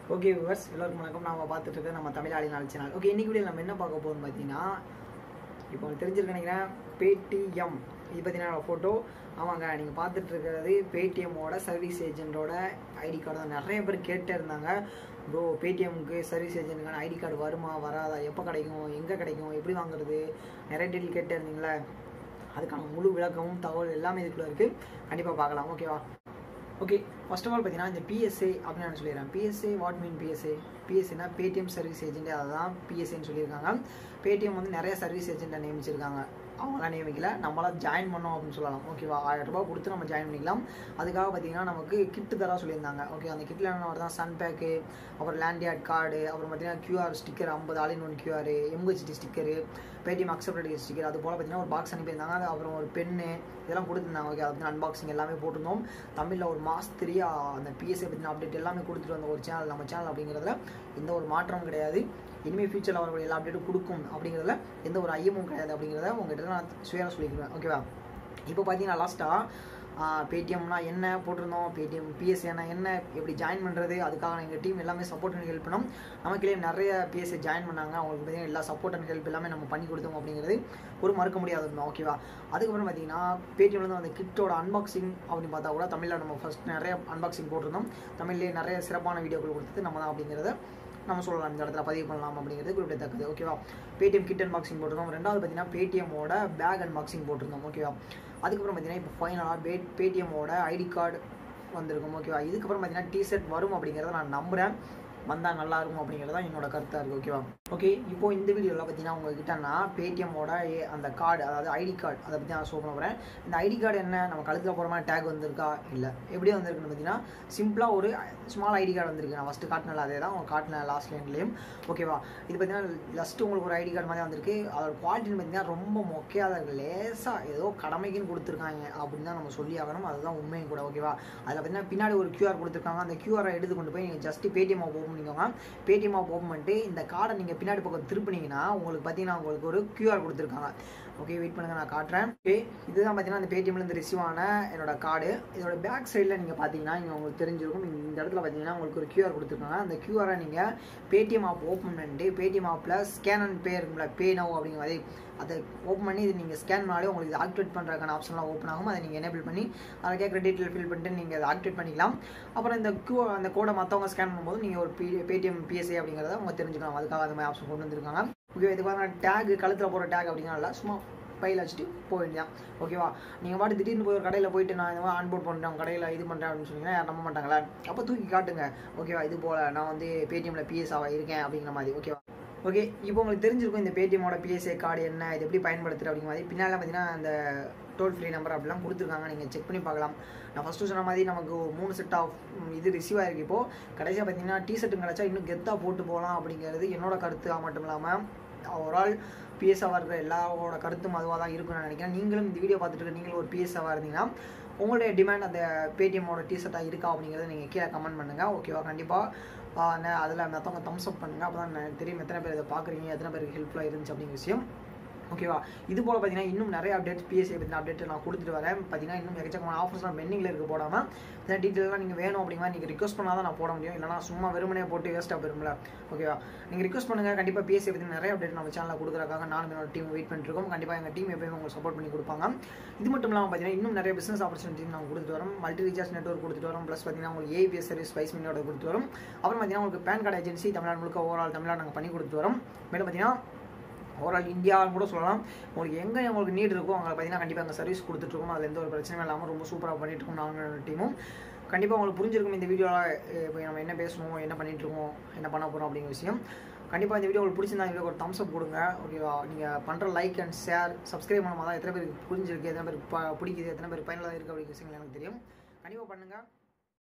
okay viewers எல்லாருக்கும் வணக்கம் நாம பார்த்துட்டு இருக்க நம்ம தமிழ் ஆளி நாள் சேனல் ஓகே இன்னைக்கு வீடியோ நம்ம என்ன பார்க்க போகிறோம் பார்த்தீங்கன்னா இப்போ உங்களுக்கு தெரிஞ்சிருக்கு நினைக்கிறேன் பேடிஎம் இது பார்த்தீங்கன்னா ஃபோட்டோ ஆமாங்க நீங்கள் பார்த்துட்டு இருக்கிறது பேடிஎம்மோட சர்வீஸ் ஏஜென்ட்டோட ஐடி கார்டு தான் நிறைய பேர் கேட்டே இருந்தாங்க ப்ரோ பேடிஎம்க்கு சர்வீஸ் ஏஜென்ட்டுக்கான ஐடி கார்டு வருமா வராதா எப்போ கிடைக்கும் எங்கே கிடைக்கும் எப்படி வாங்குறது நிறைய டீட்டெயில் கேட்டே இருந்தீங்களே அதுக்கான முழு விளக்கமும் தகவல் எல்லாமே இதுக்குள்ளே இருக்குது கண்டிப்பாக பார்க்கலாம் ஓகேவா ஓகே ஃபர்ஸ்ட் ஆஃப் ஆல் பார்த்தீங்கன்னா இந்த பிஎஸ்ஏ அப்படின்னு நான் சொல்லிடுறேன் பிஎஸ்ஏ வாட் மீன் பிஎஸ்ஏ பிஎஸ்ஏனா பேடிஎம் சர்வீஸ் ஏஜென்ட் அதுதான் பிஎஸ்ஏன்னு சொல்லியிருக்காங்க பேடிஎம் வந்து நிறைய சர்வீஸ் ஏஜென்ட்டை நியமிச்சிருக்காங்க அவங்களாம் நியமிக்கல நம்மளாம் ஜாயின் பண்ணோம் அப்படின்னு சொல்லலாம் ஓகேவா ஆயிரம் ரூபாய் கொடுத்து நம்ம ஜாயின் பண்ணிக்கலாம் அதுக்காக பார்த்தீங்கன்னா நமக்கு கிட்டு தர சொல்லியிருந்தாங்க ஓகே அந்த கிட்டில் என்ன தான் சன் பேக்கு அப்புறம் லேண்ட்யார்ட் கார்டு அப்புறம் பார்த்தீங்கன்னா கியூஆர் ஸ்டிக்கர் ஐம்பது ஆலின் ஒன் கியூஆர் எம்ஹெச்டி ஸ்டிக்கரு பேடிஎம் அக்செப்டட் ஸ்டிக்கர் அது போல் பார்த்தீங்கன்னா ஒரு பாக்ஸ் அனுப்பியிருந்தாங்க அது அப்புறம் ஒரு பென்னு இதெல்லாம் கொடுத்துருந்தாங்க ஓகே அது அன்பாக்சிங் எல்லாமே போட்டிருந்தோம் தமிழில் ஒரு மாஸ்திரியா அந்த பிஎஸ்ஏ பற்றின அப்டேட் எல்லாமே கொடுத்துட்டு வந்த ஒரு சேனல் நம்ம சேனல் அப்படிங்கிறதுல எந்த ஒரு மாற்றமும் கிடையாது இனிமேல் ஃபியூச்சரில் வரக்கூடிய எல்லா அப்டேட்டும் கொடுக்கும் அப்படிங்கிறதுல எந்த ஒரு ஐயமும் கிடையாது அப்படிங்கிறத உங்ககிட்ட நான் சுயராக சொல்லிக்குவேன் ஓகேவா இப்போ பார்த்தீங்கன்னா லாஸ்ட்டாக பேடிஎம்னா என்ன போட்டிருந்தோம் பேடிஎம் பிஎஸ்ஏனா என்ன எப்படி ஜாயின் பண்ணுறது அதுக்காக எங்கள் டீம் எல்லாமே சப்போர்ட் அண்ட் ஹெல்ப் பண்ணோம் நமக்குள்ளே நிறைய பிஎஸ்ஏ ஜாயின் பண்ணாங்க அவங்களுக்கு பார்த்தீங்கன்னா எல்லா சப்போர்ட் அண்ட் ஹெல்ப் எல்லாமே நம்ம பண்ணி கொடுத்தோம் அப்படிங்கிறது ஒரு மறுக்க முடியாத ஒன்று ஓகேவா அதுக்கப்புறம் பார்த்தீங்கன்னா பேடிஎம்லேருந்து அந்த கிட்டோட அன்பாக்சிங் அப்படின்னு பார்த்தா கூட தமிழில் நம்ம ஃபஸ்ட் நிறைய அன்பாக்சிங் போட்டிருந்தோம் தமிழ்லேயே நிறைய சிறப்பான வீடியோக்கள் கொடுத்தது நம்ம தான் அப்படிங்கிறத நம்ம சொல்லலாம் இந்த இடத்துல பதிவு பண்ணலாம் அப்படிங்கிறது குறிப்பிடத்தக்கது ஓகேவா பேடிஎம் கிட் அன்பாக்சிங் போட்டிருந்தோம் ரெண்டாவது பார்த்தீங்கன்னா பேடிஎம்மோட பேக் அன்பாக்சிங் போட்டிருந்தோம் ஓகேவா அதுக்கப்புறம் பார்த்தீங்கன்னா இப்போ ஃபைனலாக பே பேடிஎம்மோட ஐடி கார்டு வந்திருக்கும் ஓகேவா இதுக்கப்புறம் பார்த்தீங்கன்னா டிஷர்ட் வரும் அப்படிங்கிறத நான் நம்புகிறேன் வந்தால் நல்லா இருக்கும் அப்படிங்கிறது தான் என்னோட கருத்தாக இருக்குது ஓகேவா ஓகே இப்போ இந்த வீடியோவில் பார்த்தீங்கன்னா உங்ககிட்ட நான் பேடிஎம்மோட அந்த கார்டு அதாவது ஐடி கார்டு அதை பற்றி நான் ஷோ பண்ண போகிறேன் இந்த ஐடி கார்டு என்ன நம்ம கழுத்தில் போகிற மாதிரி டேக் வந்திருக்கா இல்லை எப்படி வந்திருக்குன்னு பார்த்தீங்கன்னா சிம்பிளாக ஒரு ஸ்மால் ஐடி கார்டு வந்திருக்கு நான் ஃபஸ்ட்டு காட்டினல அதே தான் அவங்க காட்டின லாஸ்ட் லைன்லேயும் ஓகேவா இது பார்த்தீங்கன்னா ஜஸ்ட்டு உங்களுக்கு ஒரு ஐடி கார்டு மாதிரி வந்திருக்கு அதோட குவாலிட்டின்னு பார்த்தீங்கன்னா ரொம்ப மொக்கையாக தான் இருக்குது லேசாக ஏதோ கடமைக்குன்னு கொடுத்துருக்காங்க அப்படின்னு தான் நம்ம சொல்லி ஆகணும் அதுதான் உண்மையும் கூட ஓகேவா அதில் பார்த்தீங்கன்னா பின்னாடி ஒரு கியூஆர் கொடுத்துருக்காங்க அந்த கியூஆரை எடுத்து கொண்டு போய் நீங்கள் ஜஸ்ட்டு பேடிஎம் ஓப்பன் பண்ணிக்கோங்க பேடிஎம் ஓப்பன் பண்ணிட்டு இந்த கார்டை நீங்கள் பின்னாடி பக்கம் திருப்பினீங்கன்னா உங்களுக்கு பார்த்தீங்கன்னா உங்களுக்கு ஒரு கியூஆர் கொடுத்துருக்காங்க ஓகே வெயிட் பண்ணுங்கள் நான் காட்டுறேன் ஓகே இதுதான் பார்த்தீங்கன்னா அந்த பேடிஎம்லேருந்து ரிசீவ் ஆன என்னோட கார்டு இதோட பேக் சைடில் நீங்கள் பார்த்தீங்கன்னா இங்கே உங்களுக்கு தெரிஞ்சிருக்கும் இந்த இடத்துல பார்த்தீங்கன்னா உங்களுக்கு ஒரு கியூஆர் கொடுத்துருக்காங்க அந்த கியூஆரை நீங்கள் பேடிஎம் ஆப் ஓப்பன் பண்ணிட்டு பேடிஎம் ஆப்பில் ஸ்கேன் அண்ட் பே இருக்கும்ல பே நவ் அப்படிங்கிற மாதிரி அதை ஓப்பன் பண்ணி இது நீங்கள் ஸ்கேன் பண்ணாலே உங்களுக்கு இது ஆக்டிவேட் பண்ணுறதுக்கான ஆப்ஷன்லாம் ஓப்பன் ஆகும் அதை நீங்கள் எனேபிள் பண்ணி அதை கேட்குற டீட்டெயில் ஃபில் பண்ணிட்டு நீங்கள் அதை ஆக்டிவேட் பண்ணிக்கலாம் அப்புறம் இந்த கியூ அந்த கோடை மற்றவங்க ஸ்கேன் பண்ணும்போது நீங்கள் ஒரு பி பேடிஎம் பிஎஸ்ஏ அப்படிங்கிறத அவங்க தெரிஞ்சுக்கலாம் அதுக்காக அந்த மாதிரி ஆப்ஷன் கொண்டு வந்திருக்காங்க ஓகே இதுக்கு வந்து டேக் கழுத்தில் போகிற டேக் அப்படிங்கிறனால சும்மா பையில் வச்சுட்டு போக வேண்டியதான் ஓகேவா நீங்கள் பாட்டு திடீர்னு போய் ஒரு கடையில் போயிட்டு நான் இந்த மாதிரி ஆன்போர்ட் பண்ணுறேன் கடையில் இது பண்ணுறேன் அப்படின்னு சொன்னீங்கன்னா யாரும் நம்ப மாட்டாங்களா அப்போ தூக்கி காட்டுங்க ஓகேவா இது போல் நான் வந்து பேடிஎம்மில் பிஎஸ்ஆவாக இருக்கேன் அப்படிங்கிற மாதிரி ஓகேவா ஓகே இப்போ உங்களுக்கு தெரிஞ்சிருக்கும் இந்த பேடிஎம்மோட பிஎஸ்ஏ கார்டு என்ன இது எப்படி பயன்படுத்துகிற அப்படிங்கிற மாதிரி பின்னால் பார்த்தீங்கன்னா அந்த டோல் ஃப்ரீ நம்பர் அப்படிலாம் கொடுத்துருக்காங்க நீங்கள் செக் பண்ணி பார்க்கலாம் நான் ஃபஸ்ட்டு சொன்ன மாதிரி நமக்கு மூணு செட் ஆஃப் இது ரிசீவ் ஆகிருக்கு இப்போது கடைசியாக பார்த்தீங்கன்னா டி ஷர்ட்டும் கிடச்சா இன்னும் கெத்தாக போட்டு போகலாம் அப்படிங்கிறது என்னோட கருத்து மட்டும் இல்லாமல் ஓவரால் பிஎஸ்ஆவாக இருக்கிற எல்லாரோட கருத்தும் அதுவாக தான் இருக்கும்னு நான் நினைக்கிறேன் நீங்களும் இந்த வீடியோ பார்த்துட்டு இருக்க நீங்களும் ஒரு பிஎஸ்ஆவாக இருந்தீங்கன்னா உங்களுடைய டிமாண்ட் அந்த பேடிஎம்மோட டிஷர்ட்டாக இருக்கா அப்படிங்கிறத நீங்கள் கீழே கமெண்ட் பண்ணுங்கள் ஓகேவா கண்டிப்பாக அதில் மற்றவங்க தம்ஸ் அப் பண்ணுங்கள் அப்போ தான் தெரியும் எத்தனை பேர் இதை பார்க்குறீங்க எத்தனை பேருக்கு ஹெல்ப்ஃபுல்லாக இருந்துச்சு அப்படிங்கிற விஷயம் ஓகேவா இது போல் பார்த்தீங்கன்னா இன்னும் நிறைய அப்டேட்ஸ் பிஎஸ்சி பற்றின அப்டேட் நான் கொடுத்துட்டு வரேன் பார்த்தீங்கன்னா இன்னும் எக்கச்சக்கமான ஆஃபர்ஸ்லாம் பெண்டிங்கில் இருக்க போடாமல் இந்த டீட்டெயிலாம் நீங்கள் வேணும் அப்படிங்கிற நீங்கள் ரிக்வஸ்ட் பண்ணால் தான் நான் போட முடியும் இல்லைனா சும்மா வெறுமனே போட்டு வேஸ்ட்டாக போயிரும்ல ஓகேவா நீங்கள் ரிக்வஸ்ட் பண்ணுங்கள் கண்டிப்பாக பிஎஸ்சி பற்றி நிறைய அப்டேட் நம்ம சேனலில் கொடுக்குறக்காக நானும் என்னோட டீம் வெயிட் பண்ணிருக்கோம் கண்டிப்பாக எங்கள் டீம் எப்பயுமே உங்களுக்கு சப்போர்ட் பண்ணி கொடுப்பாங்க இது மட்டும் இல்லாமல் பார்த்தீங்கன்னா இன்னும் நிறைய பிஸ்னஸ் ஆப்பர்ச்சுனிட்டி நாங்கள் கொடுத்துட்டு வரோம் மல்டி ரீசார்ஜ் நெட்ஒர்க் கொடுத்துட்டு வரோம் ப்ளஸ் பார்த்தீங்கன்னா உங்களுக்கு ஏபிஎஸ் சர்வீஸ் ஸ்பைஸ் மினியோட கொடுத்துட்டு வரும் அப்புறம் பார்த்தீங்கன்னா உங்களுக்கு பேன் கார்டு ஏஜென்சி தமிழ்நாடு முழுக்க ஓவரால் தமிழ்நாடு நாங்கள் பண்ணி கொடுத்துட்டு வரோம் மேலும் பார்த்தீங்கன்னா ஓவரால் இந்தியாவும் கூட சொல்லலாம் உங்களுக்கு எங்கே உங்களுக்கு நீட் இருக்கோ அங்கே பார்த்தீங்கன்னா கண்டிப்பாக அங்கே சர்வீஸ் கொடுத்துட்ருக்கோம் அதில் எந்த ஒரு பிரச்சனையும் இல்லாமல் ரொம்ப சூப்பராக பண்ணிட்டுருக்கோம் நாங்கள் டீமும் கண்டிப்பாக உங்களுக்கு புரிஞ்சிருக்கும் இந்த வீடியோவில் இப்போ நம்ம என்ன பேசணும் என்ன பண்ணிகிட்ருக்கோம் என்ன பண்ண போகிறோம் அப்படிங்கிற விஷயம் கண்டிப்பாக இந்த வீடியோ உங்களுக்கு பிடிச்சிருந்தா வீடியோ ஒரு தம்ஸ் அப் கொடுங்க ஓகேவா நீங்கள் பண்ணுற லைக் அண்ட் ஷேர் சப்ஸ்கிரைப் பண்ணாமல் தான் எத்தனை பேருக்கு புரிஞ்சிருக்கு எத்தனை பேருக்கு பிடிக்குது எத்தனை பேருக்கு பயனுள்ளதாக இருக்குது அப்படிங்கிற விஷயங்கள் எனக்கு தெரியும் கண்டிப்பாக பண்ணுங்கள்